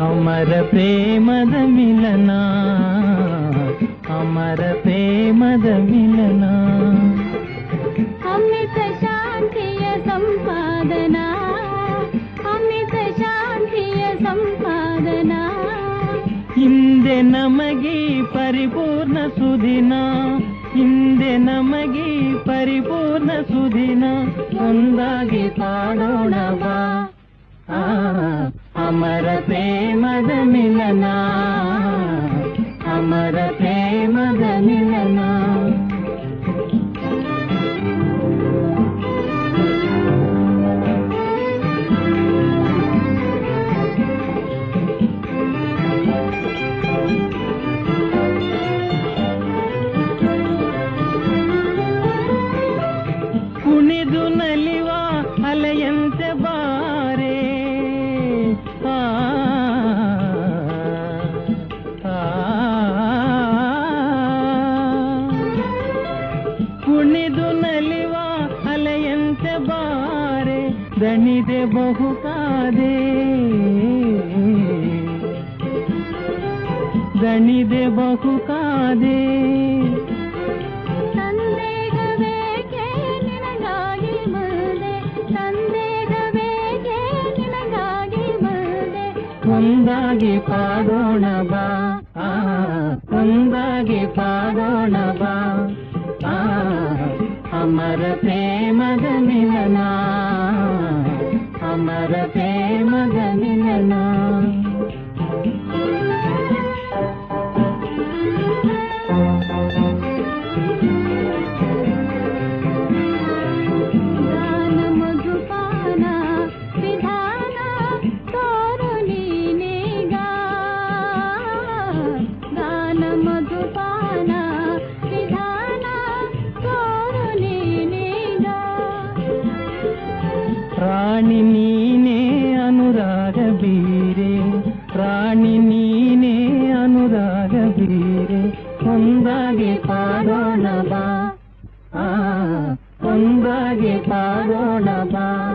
ಅಮರ ಪ್ರೇಮದ ಮಿಲನ ಅಮರ ಪ್ರೇಮದ ಮಿಲನ ಅಮೃತ ಶಾಂತಿಯ ಸಂಪಾದನಾ ಅಮೃತ ಶಾಂತಿಯ ಸಂಪಾದನಾ ಹಿಂದೆ ನಮಗೆ ಪರಿಪೂರ್ಣ ಸುದಿನ ಹಿಂದೆ ನಮಗೆ ಪರಿಪೂರ್ಣ ಸುದಿನ ಒಂದಾಗಿ ಪಾಡೋಣ ಬಾ ಆ, ಅಮರ ಪ್ರೇಮದ ಮಿಲನ ಅಮರ ಪ್ರೇಮದ ಮಿಲನ ಕುಣಿದು ನಲಿವ ಅಲೆಯಂತೆ ಬಾರೆ ಆ, ಆ, ಕುಣಿದು ನಲಿವ ಅಲೆಯಂತೆ ಬಾರೆ ದಣಿದೆ ಬಹುಕಾದೆ ದಣಿದೆ ಬಹುಕಾದೆ ಸಂದೇಹವೇಕೆ ನಿನಗಾಗಿ ಬಂದೆ ಸಂದೇಹವೇಕೆ ನಿನಗಾಗಿ ಬಂದೆ ಒಂದಾಗಿ ಪಾಡೋಣ ಬಾ ಆ, ಒಂದಾಗಿ ಪಾಡೋಣ ಬಾ ಆ, ಅಮರ ಪ್ರೇಮದ ಮಿಲನ ಅಮರ ಪ್ರೇಮದ ಮಿಲನ ಗಾನ ಮಧುಪಾನ ವಿಧಾನ ತೋರು ನೀನೀಗ ಗಾನ ಮಧುಪಾನ ವಿಧಾನ ತೋರು ನೀನೀಗ ಪ್ರಾಣಿ ನೀನೇ ಅನುರಾಗ ಬೀರೆ ಪ್ರಾಣಿ ನೀನೇ ಅನುರಾಗ ಬೀರೆ ಒಂದಾಗಿ ಪಾಡೋಣ ಬಾ ಆ, ಒಂದಾಗಿ ಪಾಡೋಣ ಬಾ